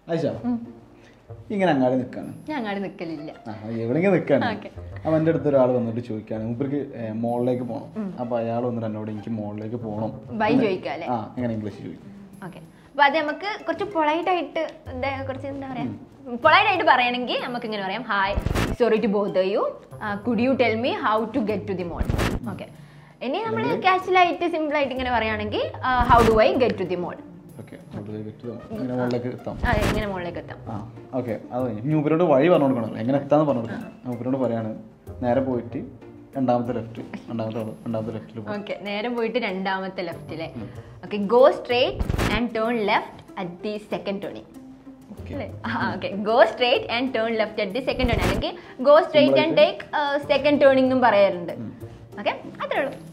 ആയിഷ ഇങ്ങനെ അങ്ങാടി നിൽക്കാണ് ഞാൻ അങ്ങാടി നിൽക്കലില്ല ആ എവിടെയെങ്കിലും നിൽക്കാണ് ഓക്കെ അപ്പം എൻ്റെ അടുത്ത് ഒരാൾ വന്നിട്ട് ചോദിക്കാണ് മൂപ്പർക്ക് മോളിലേക്ക് പോകണം അപ്പോൾ അയാൾ വന്നിട്ട് എന്നോട് എനിക്ക് മോളിലേക്ക് പോകണം ബൈ ചോദിക്കാം അല്ലേ ആ എങ്ങനെ ഇംഗ്ലീഷ് ചോദിക്കും ഓക്കെ അപ്പൊ അത് നമുക്ക് കുറച്ച് പൊളൈറ്റ് ആയിട്ട് എന്താ കുറച്ച് എന്താ പറയാ പൊളൈറ്റ് ആയിട്ട് പറയണമെങ്കിൽ നമുക്ക് ഇങ്ങനെ പറയാം hi sorry to bother you could you tell me how to get to the mall okay ഇനി നമ്മൾ കാഷ്വലായിട്ട് സിമ്പിൾ ആയിട്ട് ഇങ്ങനെ പറയുകയാണെങ്കിൽ how do I get to the mall okay അങ്ങനെ മുകളിലേക്ക് എത്താം ആ എങ്ങനെ മുകളിലേക്ക് എത്താം ആ ഓക്കെ അത് കഴിഞ്ഞു ഇനി മൂപ്പരോട് വഴി പറഞ്ഞു കൊടുക്കണം എങ്ങനെ എത്താന്ന് പറഞ്ഞു കൊടുക്കണം മൂപ്പരോട് പറയാണ് നേരെ പോയിട്ട് രണ്ടാമത്തെ ലെഫ്റ്റ് രണ്ടാമത്തെ അവിടെ, രണ്ടാമത്തെ ലെഫ്റ്റിൽ പോകും ഓക്കെ നേരെ പോയിട്ട് രണ്ടാമത്തെ ലെഫ്റ്റിലെ okay go straight and turn left at the second turning okay അല്ലേ okay go straight and turn left at the second turning അല്ലെങ്കിൽ go straight and take second turning എന്നും പറയാറുണ്ട് ഓക്കെ അത്രേ ഉള്ളൂ